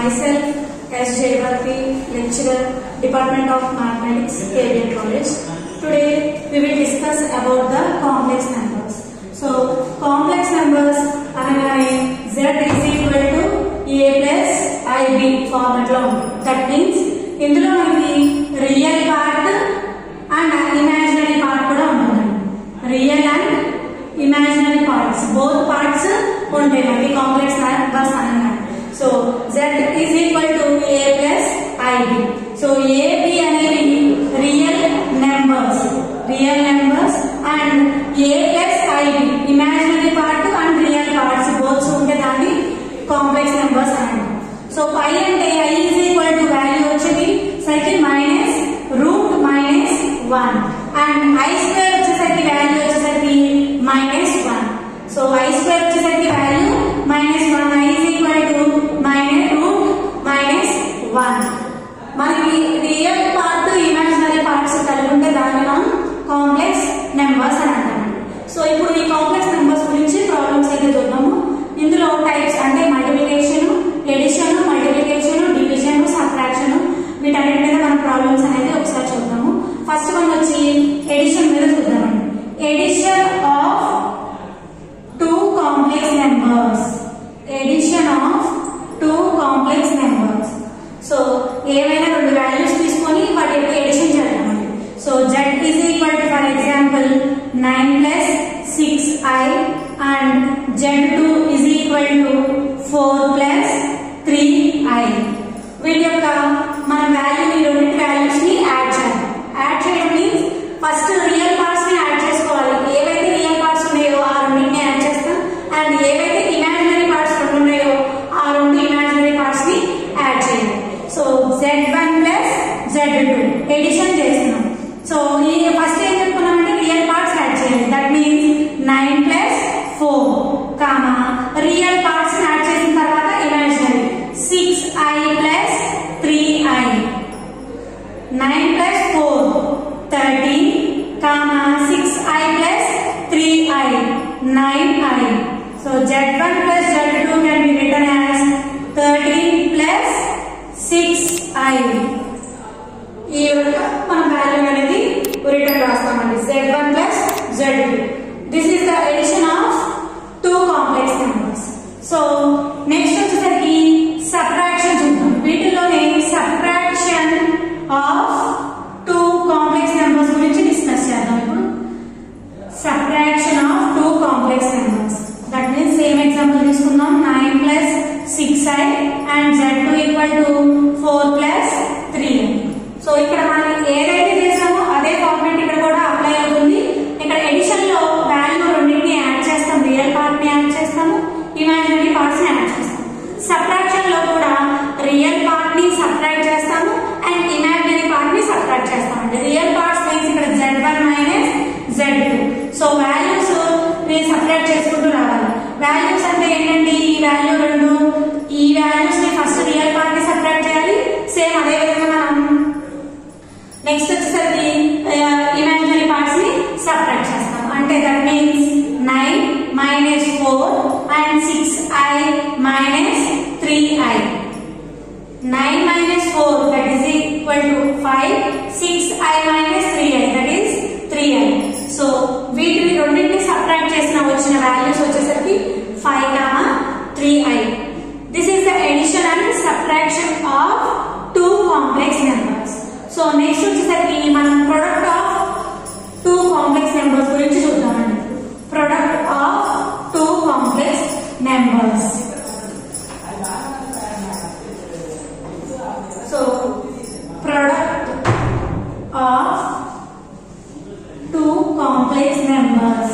myself as Jayavati, lecturer, Department of Mathematics, KVN College. Today we will discuss about the complex numbers. So complex numbers అనగానే z is equal to a plus ib format లో ఉంది that means ఇందులో మనకి real part and imaginary part కూడా ఉంటుందండి real and imaginary parts both parts ఉంటాయి మనకి complex numbers అనగా so z is equal to a plus ib so a b అనేవి real numbers real numbers and a plus ib imaginary part and real parts both ఉంటే దాన్ని complex numbers అంటాం so పై అంటే i is equal to value వచ్చేది సరికి minus root minus one and i square వచ్చేసరికి value వచ్చేసరికి minus one so i square వచ్చేసరికి value minus one i is equal to minus root minus one మనకి real part imaginary parts కలిగి ఉంటే దాన్ని మనం కాంప్లెక్స్ నెంబర్స్ అని అంటాం సో ఇప్పుడు ఈ కాంప్లెక్స్ నెంబర్స్ గురించి ప్రాబ్లమ్స్ అయితే చూద్దాము ఇందులో టైప్స్ అంటే multiplication addition multiplication division subtraction వీటన్నిటి మీద మన ప్రాబ్లమ్స్ అనేది ఒకసారి చూద్దాము ఫస్ట్ వన్ వచ్చి ఎడిషన్ మీద చూద్దామండి addition of two complex numbers addition of two complex numbers so ఏవైనా రెండు వాల్యూస్ తీసుకొని వాటి యొక్క ఎడిషన్ చేద్దామండి so z is equal to for example nine plus six i and z two is equal to four plus three i వీటి యొక్క మన value ఈ రెండింటి వాల్యూస్ ని యాడ్ చేయాలి యాడ్ చేయడం మీన్స్ ఫస్ట్ రియల్ పార్ట్స్ ని యాడ్ చేసుకోవాలి ఏవైతే రియల్ పార్ట్స్ ఉన్నాయో ఆ రెండింటిని యాడ్ చేస్తాం అండ్ ఏవైతే ఇమాజినరీ పార్ట్స్ రెండు ఉన్నాయో ఆ రెండు ఇమాజినరీ పార్ట్స్ ని యాడ్ చేయాలి so z one plus z two addition చేస్తున్నాం సో ఈ ఫస్ట్ ఏం చెప్పుకున్నామంటే రియల్ పార్ట్స్ యాడ్ చేయాలి that means nine plus four comma real parts add చేసిన తర్వాత imaginary six i plus three i nine plus four thirteen comma six i plus three i nine i so z one plus z two can be return as thirteen plus six i ఈ విధంగా మనం value అనేది return రాస్తామండి z one plus z two this is the addition of two complex numbers so next వచ్చేసరికి subtraction చూద్దాం వీటిలోనే subtraction of two complex numbers గురించి discuss చేద్దాం ఇప్పుడు subtraction of two complex numbers that means same example తీసుకుందాం nine plus six i and z two equal to four plus three so ఇక్కడ మనం ఏదైతే చేసామో అదే ఫార్మాట్ ఇక్కడ కూడా అప్లై అవుతుంది ఇక్కడ ఎడిషన్ లో వాల్యూ రెండింటిని యాడ్ చేస్తాం రియల్ పార్ట్ ని యాడ్ చేస్తాము ఇమాజినరీ పార్ట్స్ ని యాడ్ చేస్తాం సబ్ట్రాక్షన్ లో కూడా రియల్ పార్ట్ ని సబ్ట్రాక్ట్ చేస్తాము అండ్ ఇమాజినరీ పార్ట్ ని సబ్ట్రాక్ట్ చేస్తామండి రియల్ పార్ట్స్ మీన్స్ ఇక్కడ z one minus z two so values ని సబ్ట్రాక్ట్ చేసుకుంటూ రావాలి వాల్యూస్ అంటే ఏంటండి ఈ వాల్యూ రెండు ఈ వాల్యూస్ ని ఫస్ట్ రియల్ పార్ట్ ని సబ్ట్రాక్ట్ చేయాలి సేమ్ అదే విధంగా మనం నెక్స్ట్ వచ్చేసరికి ఇమాజినరీ పార్ట్స్ ని సబ్ట్రాక్ట్ చేస్తాం అంటే that means nine minus four and six i minus three i nine minus four that is equal to five six i minus three i that is three i so వీటిని రెండింటిని subtract చేసిన వచ్చిన values వచ్చేసరికి five comma three i this is the addition and subtraction of two complex numbers so next వచ్చేసరికి మనం product of two complex numbers గురించి చూద్దామండి product of two complex numbers so product of two complex numbers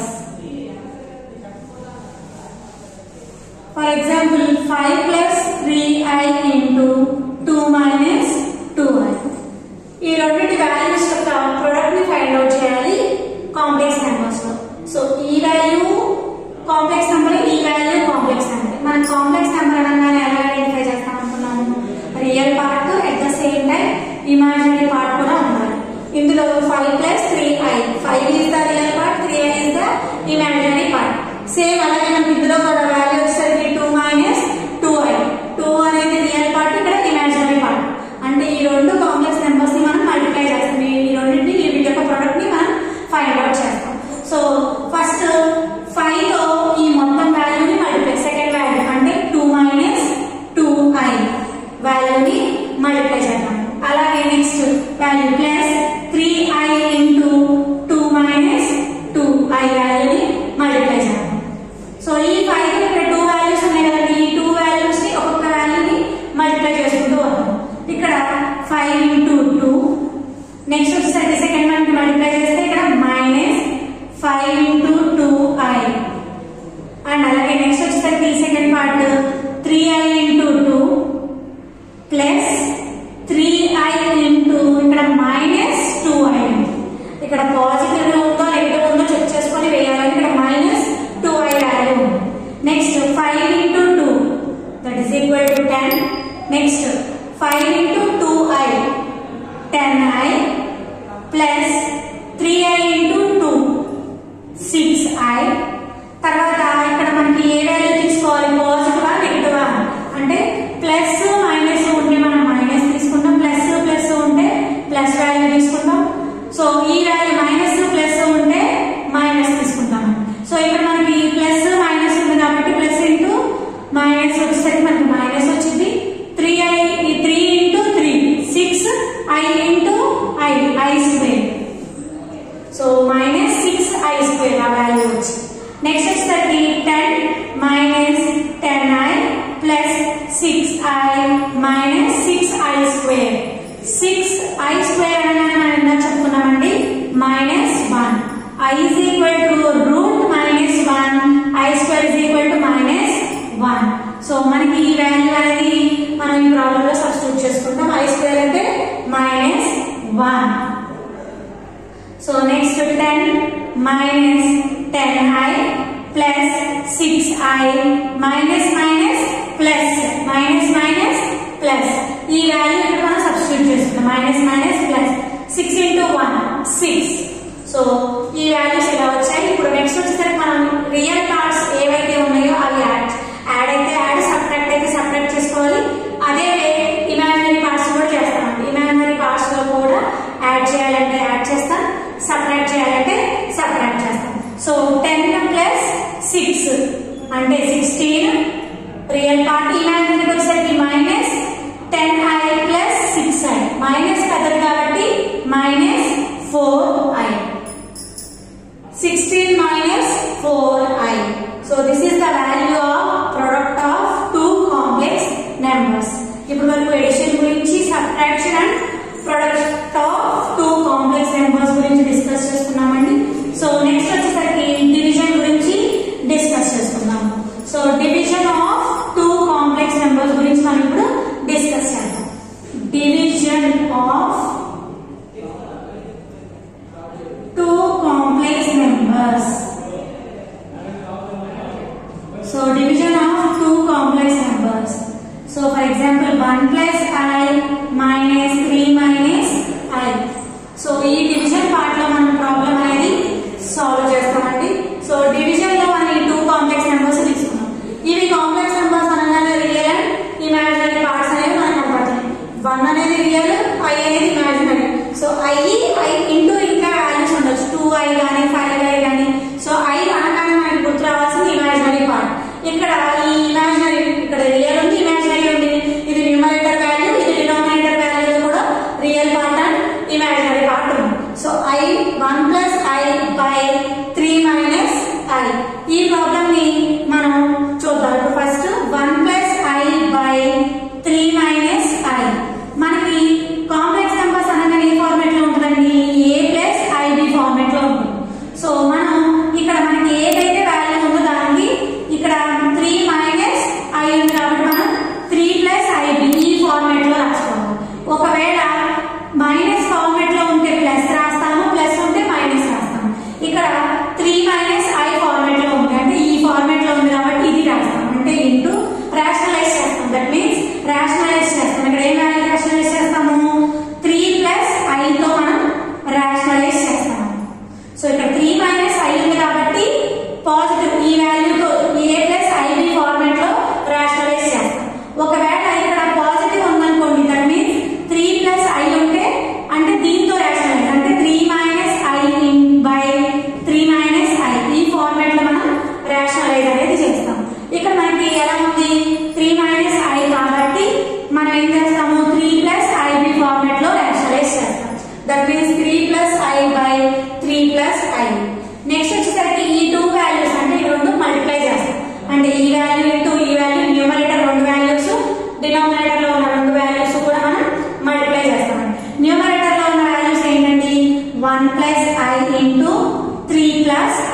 for example five plus three i into two minus two i ఈ రెండింటి values యొక్క product ని find out చేయాలి complex numbers లో so ఈ value complex number ఈ value complex number మనం complex number అనగానే ఎలా ఐడెంటిఫై చేస్తాం అనుకున్నాము real part at the same time imaginary part కూడా ఉండాలి ఇందులో five plus three i five is the real part three i is the imaginary part same అలాగే మనకి ఇందులో కూడా వాల్యూ వచ్చేసరికి two minus two i two అనేది real part five into two i and అలాగే నెక్స్ట్ వచ్చేసరికి second part three i into two plus three i into ఇక్కడ minus two i ఇక్కడ పాజిటివ్ ఉందో నెగిటివ్ ఉందో చెక్ చేసుకొని వేయాలని ఇక్కడ మైనస్ టూ ఐ వాల్యూ ఉంది next five into two that is equal to ten next five into two i ten i plus three i into two six i తర్వాత ఇక్కడ మనకి ఏ వాల్యూ తీసుకోవాలి పాజిటివా నెగిటివా అంటే ప్లస్ మైనస్ ఉంటే మనం మైనస్ తీసుకుంటాం plus plus ఉంటే ప్లస్ వాల్యూ తీసుకుంటాం సో ఈ వాల్యూ మైనస్ ప్లస్ ఉంటే మైనస్ తీసుకుంటాం సో ఇక్కడ మనకి ప్లస్ మైనస్ ఉంది కాబట్టి ప్లస్ ఇంటూ మైనస్ వచ్చేసరికి మనకి మైనస్ వచ్చింది three i three into three six i into i i square so minus six i square ఆ వాల్యూ వచ్చి నెక్స్ట్ వచ్చేసరికి ten minus ten i plus six i minus six i square six i square అనగానే మనం ఎంత చెప్పుకున్నామండి minus one i is equal to root minus one i square is equal to minus one so మనకి ఈ value అనేది మనం ఈ problem లో సబ్స్టిట్యూట్ చేసుకుంటాం ఐ స్క్వేర్ అంటే minus one so next ten minus ten i plus six i minus minus plus minus minus plus ఈ value ఇక్కడ మనం సబ్స్టిట్యూట్ చేసుకుంటాం minus minus plus six into one six so ఈ values ఇలా వచ్చాయి ఇప్పుడు నెక్స్ట్ వచ్చేసరికి మనం రియల్ పార్ట్స్ ఏవైతే ఉన్నాయో అవి యాడ్ యాడ్ అయితే యాడ్ సబ్ట్రాక్ట్ అయితే సబ్ట్రాక్ట్ చేసుకోవాలి అదే ఇమాజినరీ పార్ట్స్ కూడా చేస్తాం ఇమాజినరీ పార్ట్స్ లో కూడా యాడ్ చేయాలంటే యాడ్ చేస్తాం సబ్ట్రాక్ట్ చేయాలంటే సబ్ట్రాక్ట్ చేస్తాం సో టెన్ ప్లస్ సిక్స్ అంటే సిక్స్టీన్ రియల్ పార్ట్ ఇమాజినరీ వచ్చేసరికి minus ten i plus six i minus పెద్దది కాబట్టి minus four i sixteen minus four i so this is the value of product of two complex numbers ఇప్పుడు వరకు addition గురించి subtraction and product of two complex numbers గురించి discuss చేసుకున్నామండి so next వచ్చేసరికి division గురించి discuss చేసుకుందాము so division of two complex numbers గురించి మనం ఇప్పుడు డిస్కస్ చేద్దాం division of two complex numbers so division of two complex numbers so for example one plus i minus three minus i so ఈ division part లో మనం problem అనేది solve చేస్తామండి so division లో మనం ఈ టూ కాంప్లెక్స్ నెంబర్స్ తీసుకున్నాం ఇవి కాంప్లెక్స్ నెంబర్స్ అనగానే రియల్ అండ్ ఇమాజినరీ పార్ట్స్ అనేవి మనకు కనపడతాయి వన్ అనేది రియల్ ఐ అనేది imaginary so i i into ఇంకా వాల్యూస్ ఉండొచ్చు టూ ఐ కానీ ఫైవ్ ఐ కానీ సో ఐ అనగానే మనకి గుర్తు రావాల్సింది ఇమాజినరీ పార్ట్ ఇక్కడ ఈ ఇమాజినరీ ఇక్కడ రియల్ ఉంది ఇమాజినరీ ఉంది ఇది న్యూమరేటర్ వాల్యూ ఇది డినామినేటర్ వాల్యూ కూడా real part and imaginary part ఉంది so i one plus i by three minus i ఈ ప్రాబ్లమ్ ని మనం చూద్దాం ఇప్పుడు first one plus i by three minus i మనకి కాంప్లెక్స్ నెంబర్స్ అనగానే ఏ ఫార్మేట్ లో ఉంటుందండి ఏ ప్లస్ ఐబి ఫార్మేట్ లో ఉంటుంది సో మనం ఇక్కడ మనకి ఏదైతే వాల్యూ ఉందో దానికి ఇక్కడ త్రీ మైనస్ ఐ ఉంది కాబట్టి మనం త్రీ ప్లస్ ఐబి ఈ ఫార్మేట్ లో రాసుకోవాలి ఒకవేళ మైనస్ ఫార్మేట్ లో ఉంటే ప్లస్ రాస్తాము ప్లస్ ఉంటే మైనస్ రాస్తాము ఇక్కడ త్రీ మైనస్ ఐ ఫార్మేట్ లో ఉంది అంటే ఈ ఫార్మేట్ లో ఉంది కాబట్టి ఇది రాస్తాం అంటే ఇంటూ రేషనలైజ్ చేస్తాం దట్ మీన్స్ రేషనలైజ్ చేస్తాం ఇక్కడ ఏం వాల్యూ రేషనలైజ్ చేస్తాము త్రీ ప్లస్ ఐతో మనం రేషనలైజ్ చేస్తాము సో ఇక్కడ త్రీ మైనస్ ఐ ఉంది కాబట్టి పాజిటివ్ ఈ వాల్యూతో ఏ ప్లస్ ఐబి ఫార్మేట్ లో రేషనలైజ్ చేస్తాం ఒకవేళ ఇక్కడ పాజిటివ్ ఉందనుకోండి that means three plus i ఉంటే అంటే దీంతో రేషనలైజ్ అంటే three minus i in by three minus i ఈ ఫార్మేట్ లో మనం రేషనలైజ్ అనేది చేస్తాం ఇక్కడ మనకి ఎలా ఉంది త్రీ మైనస్ ఐ కాబట్టి మనం ఏం చేస్తాము త్రీ ప్లస్ ఐబి ఫార్మేట్ లో రేషనలైజ్ చేస్తాం that means three plus i by three plus i next వచ్చేసరికి ఈ టూ వాల్యూస్ అంటే ఈ రెండు మల్టిప్లై చేస్తాం అంటే ఈ వాల్యూ ఇంటూ ఈ వాల్యూ న్యూమరేటర్ రెండు వాల్యూస్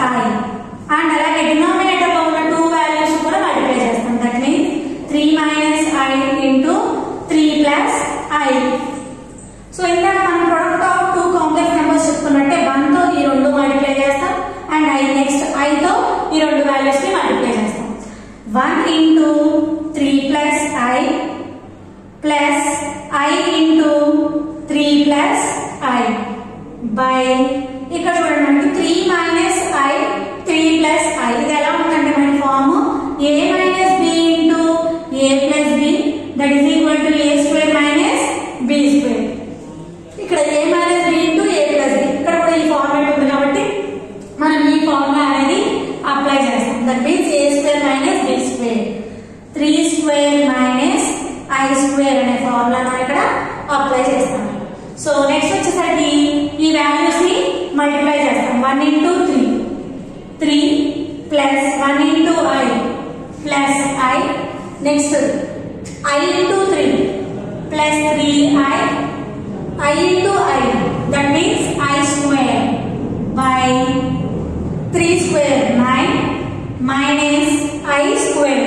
ఐ అండ్ అలాగే డినామినేటర్ లో ఉన్న టూ వాల్యూస్ కూడా మల్టిప్లై చేస్తాం that means three minus i into three plus i so ఇందాక మనం product of two complex numbers చెప్పుకున్నట్టే వన్ తో ఈ రెండు మల్టిప్లై చేస్తాం అండ్ ఐ నెక్స్ట్ ఐ తో ఈ రెండు వాల్యూస్ ని మల్టిప్లై చేస్తాం one into three plus i plus i into three plus i by ఇక్కడ చూడండి మనకి three minus i three plus i ఇది ఎలా ఉందంటే మన form a minus b into a plus b that is equal to a square minus b square ఇక్కడ a minus b into a plus b ఇక్కడ కూడా ఈ ఫార్మేట్ ఉంది కాబట్టి మనం ఈ ఫార్ములా అనేది అప్లై చేస్తాం that means a square minus b square three square minus i square అనే ఫార్ములా మనం ఇక్కడ అప్లై చేస్తాం సో నెక్స్ట్ వచ్చేసరికి ఈ వాల్యూస్ ని మల్టిప్లై చేస్తాం one into three three plus one into i plus i next i into three plus three i i into i that means i square by three square nine minus i square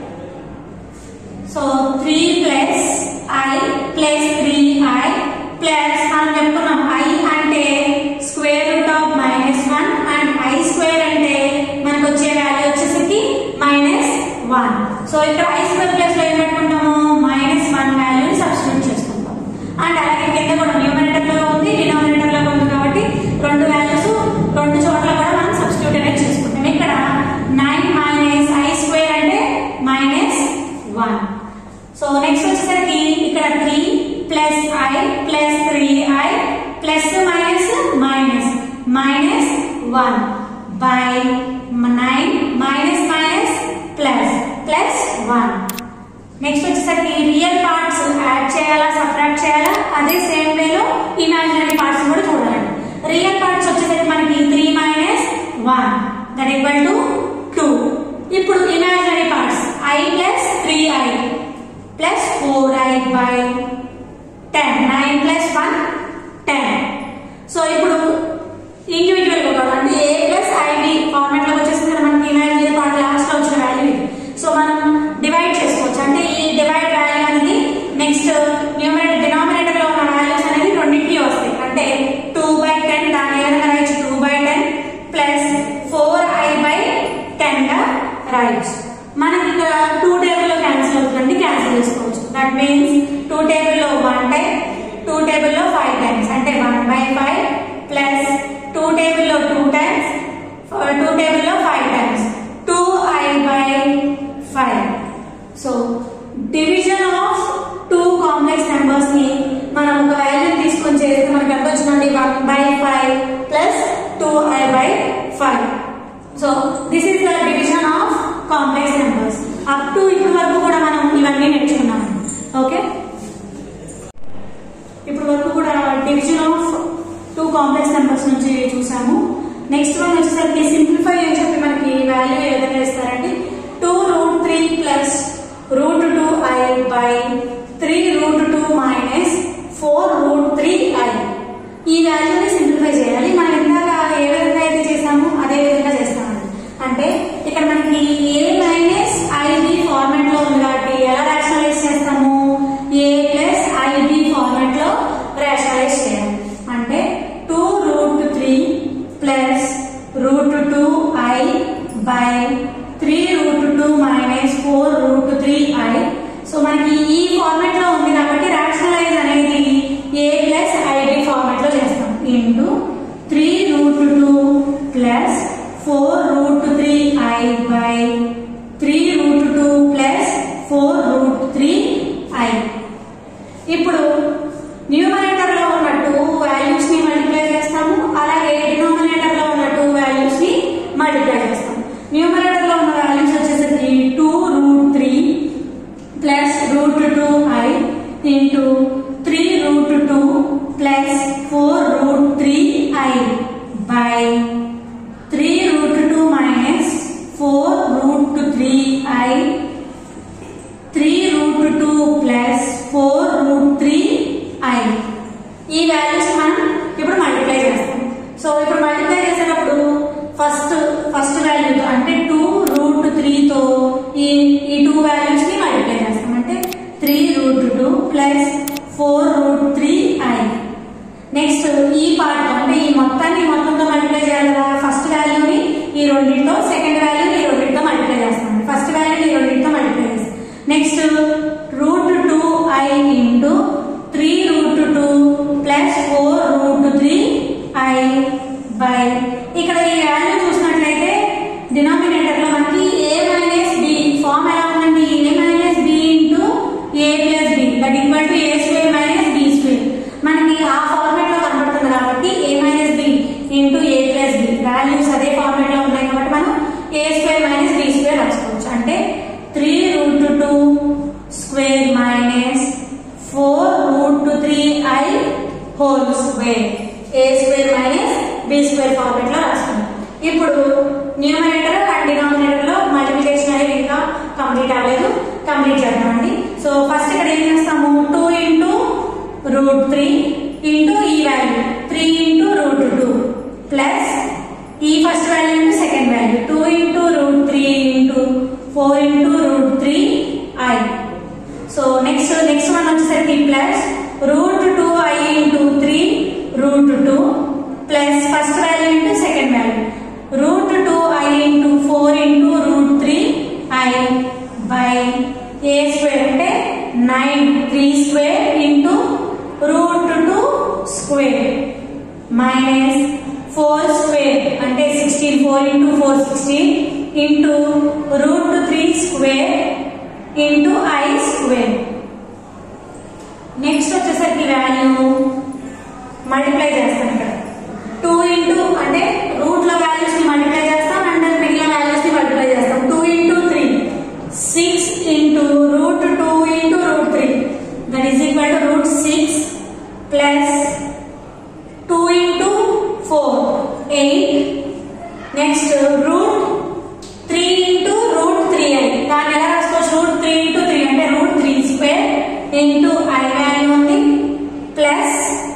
so three plus i plus three i plus మనం చెప్పుకున్నాం i అంటే square root of minus one and i square అంటే మనకు వచ్చే value వచ్చేసరికి minus one so ఇక్కడ i square plus లో ఏం పెట్టుకుంటాము మైనస్ వన్ వాల్యూని సబ్స్టిట్యూట్ చేసుకుంటాం అండ్ అలాగే కింద కూడా న్యూమరేటర్ లో ఉంది డినామినేటర్ లో ఉంది కాబట్టి రెండు వాల్యూస్ రెండు చోట్ల కూడా మనం సబ్స్టిట్యూట్ అనేది చేసుకుంటాం ఇక్కడ నైన్ మైనస్ ఐ స్క్వేర్ అంటే మైనస్ వన్ సో నెక్స్ట్ వచ్చేసరికి ఇక్కడ three plus i plus three i plus minus minus minus one by nine minus minus plus plus one next వచ్చేసరికి రియల్ పార్ట్స్ యాడ్ చేయాలా subtract చేయాలా అదే same వేలో imaginary parts కూడా చూడాలండి రియల్ పార్ట్స్ వచ్చేసరికి మనకి three minus one that equal to two ఇప్పుడు imaginary parts i plus three i plus four i by ten nine plus one ten so ఇప్పుడు ఇండివిజువల్ గా కాదు అంటే ఏ ప్లస్ ఐడి ఫార్మాట్ లో వచ్చేసింది కదా మనకి ఇమాజినరీ పార్ట్ లాస్ట్ లో వచ్చిన వాల్యూ ఇది సో మనం డివైడ్ చేసుకోవచ్చు అంటే ఈ డివైడ్ వాల్యూ అనేది నెక్స్ట్ న్యూమరేటర్ డినామినేటర్ లో ఉన్న వాల్యూస్ అనేది రెండింటికి వస్తాయి అంటే టూ బై టెన్ దాని ఏ విధంగా రాయొచ్చు two by ten plus four i by ten గా రాయొచ్చు మనకి ఇక్కడ టూ టేబుల్ లో క్యాన్సిల్ అవుతుందండి క్యాన్సిల్ చేసుకోవచ్చు దట్ మీన్స్ టూ టేబుల్ లో వన్ టైం టూ టేబుల్ లో ఫైవ్ టైమ్స్ అంటే one by five plus two table లో టూ టైమ్స్ టూ టేబుల్ లో five times two i by five so division of two complex numbers ని మనం ఒక value తీసుకొని చేస్తే మనకి ఎంత వచ్చిందండి one by five plus two i by five so this is the division of complex numbers up to ఇప్పటి వరకు కూడా మనం ఇవన్నీ నేర్చుకున్నాం ఓకే ఇప్పుడు వరకు కూడా division of two complex numbers నుంచి చూసాము నెక్స్ట్ వన్ వచ్చేసరికి సింప్లిఫై అని చెప్పి మనకి వాల్యూ ఏ విధంగా ఇస్తారండి two root three plus root two i by three root two minus four root three i ఈ వాల్యూని సింప్లిఫై చేయాలి మనం ఇందాక ఏ విధంగా అయితే చేసామో అదే విధంగా చేస్తామండి అంటే ఇక్కడ మనకి ఏ మైనస్ ఐబి ఫార్మాట్ లో ఉంది కాబట్టి ఎలా రేషనలైజ్ చేస్తాము ఏ ప్లస్ ఐబి ఫార్మాట్ లో రేషనలైజ్ చేయాలి అంటే two root three plus root two i by three root two minus four root three i so మనకి ఈ ఫార్మాట్ లో ఉంది కాబట్టి రేషనలైజ్ అనేది ఏ ప్లస్ ఐబి ఫార్మాట్ లో చేస్తాం into three root two plus four root three i by three root two plus four root three i ఇప్పుడు numerator లో ఉన్న టూ వాల్యూస్ ని మల్టిప్లై చేస్తాము అలాగే డినోమినేటర్ లో ఉన్న టూ వాల్యూస్ ని మల్టిప్లై చేస్తాం న్యూమరేటర్ లో ఉన్న వాల్యూస్ వచ్చేసరికి two root three plus root two i into three root two plus four root three i by three root two minus four root three i three root two plus four root three i ఈ values మనం ఇప్పుడు multiply చేస్తాం so ఇప్పుడు multiply చేసేటప్పుడు first ఈ రెండింటితో second value ఈ రెండింటితో మల్టిప్లై చేస్తాం ఫస్ట్ వాల్యూ ఈ రెండింటితో మల్టిప్లై చేస్తాం next root two i into three root two plus four root three i by ఇక్కడ ఈ వాల్యూ చూసినట్లయితే డినామినేటర్ లో మనకి ఏ మైనస్ బి ఫార్మ్ ఎలా ఉందండి a minus b into a plus b that equal to a square minus b square మనకి ఆ format లో కనబడుతుంది కాబట్టి a minus b into a plus b values అదే ఫార్మేట్ లో ఉన్నాయి కాబట్టి మనం a square minus b square రాసుకోవచ్చు అంటే three root two square minus four root three i whole square a square minus b square format లో రాసుకున్నాం ఇప్పుడు న్యూమరేటర్ అండ్ డినామినేటర్ లో మల్టిప్లికేషన్ అనేది ఇంకా కంప్లీట్ అవ్వలేదు కంప్లీట్ చేద్దామండి సో ఫస్ట్ ఇక్కడ ఏం చేస్తాము two into root three into ఈ value three into root two plus ఈ first value into second value two into root three into four into root three i so next next one వచ్చేసరికి plus root two i into three root two plus first value into second value root two i into four into root three i by a square అంటే nine three square into root two square minus four square అంటే sixteen four into four sixteen into root three square into i square next వచ్చేసరికి value multiply చేస్తాం ఇక్కడ two into అంటే root లో values ని multiply చేస్తాం and మిగిలిన values ని మల్టిప్లై చేస్తాం two into three six into root two into root three that is equal to root six plus two into four eight next root three into root three i దాన్ని ఎలా రాసుకోవచ్చు route three into three అంటే root three square into i value ఉంది plus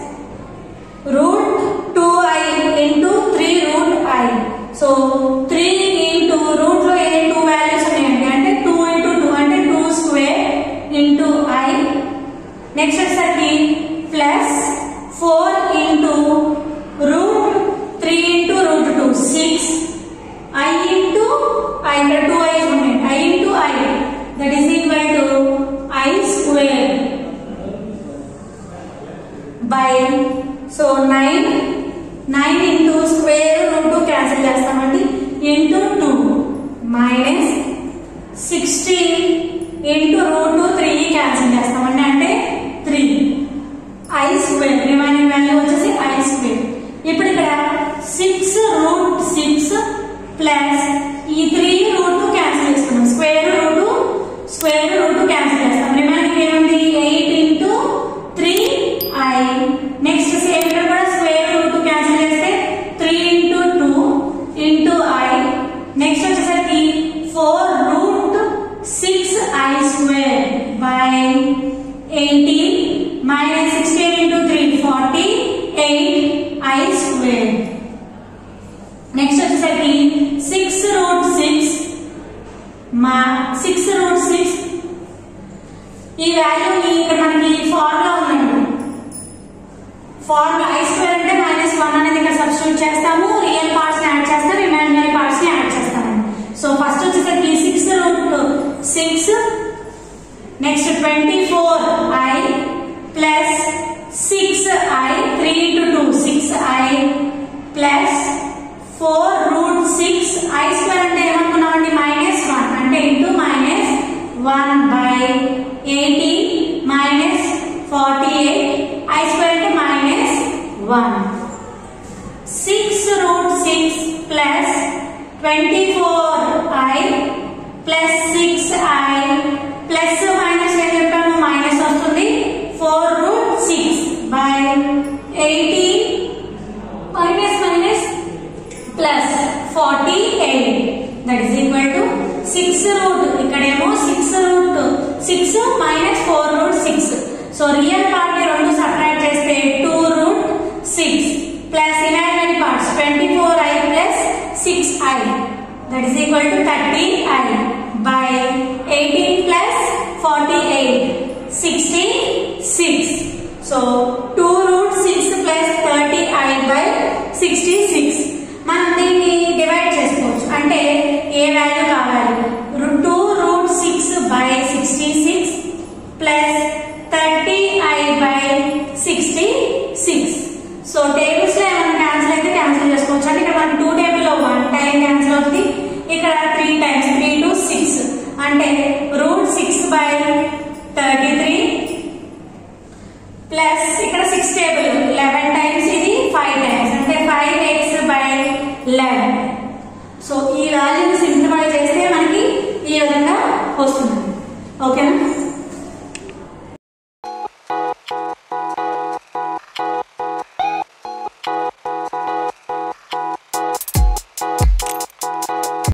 root two i into three root i so three into root లో ఏ two values ఉన్నాయండి అంటే two into two అంటే two square into i next వచ్చేసరికి plus four into root three into root two six i into i ఇక్కడ two i's ఉన్నాయి i into i that is equal to i square by so nine nine into square root two cancel చేస్తామండి into two minus sixteen into root two three cancel చేస్తామండి అంటే three i square remaining value వచ్చేసి i square ఇప్పుడు ఇక్కడ six root six plus ఈ three root two cancel చేస్తున్నాం square root square root cancel చేస్తాం remaining ఏముంది eight into three i next same ఇక్కడ కూడా స్క్వేర్ రూట్ క్యాన్సిల్ చేస్తే three into two into i next వచ్చేసరికి four root six i square by eighteen minus sixteen into three forty eight i square next వచ్చేసరికి six root six మా six root six ఈ వాల్యూని ఇక్కడ మనకి formula ఉందండి formula i square అంటే minus one అనేది ఇక్కడ సబ్స్టిట్యూట్ చేస్తాము రియల్ పార్ట్స్ ని యాడ్ చేస్తాం ఇమాజినరీ పార్ట్స్ ని యాడ్ చేస్తాము సో ఫస్ట్ వచ్చేసరికి six root six next twenty four i plus six i three into two six i plus four root six i square అంటే ఏమనుకున్నామండి మైనస్ వన్ అంటే into minus one by eighty minus forty eight i square అంటే minus one six root six plus twenty four i plus six i plus minus ఏం చెప్పాము minus వస్తుంది four root six by eighty minus minus plus forty eight that is equal to six root ఇక్కడేమో six root six minus four root six so real part రెండు separate చేస్తే two root six plus imaginary parts twenty four i plus six i that is equal to thirty i by eighteen plus forty eight sixty six so two root six plus thirty i by sixty six మనం దీన్ని divide చేసుకోవచ్చు ఏ value కావాలి two root six by sixty six plus thirty i by sixty six so tables లో ఏమైనా cancel అయితే cancel చేసుకోవచ్చు అంటే ఇక్కడ మనకి టూ టేబుల్ లో వన్ టైం క్యాన్సిల్ అవుతుంది ఇక్కడ three times three to six అంటే route six by thirty three plus ఇక్కడ సిక్స్ టేబుల్ లెవెన్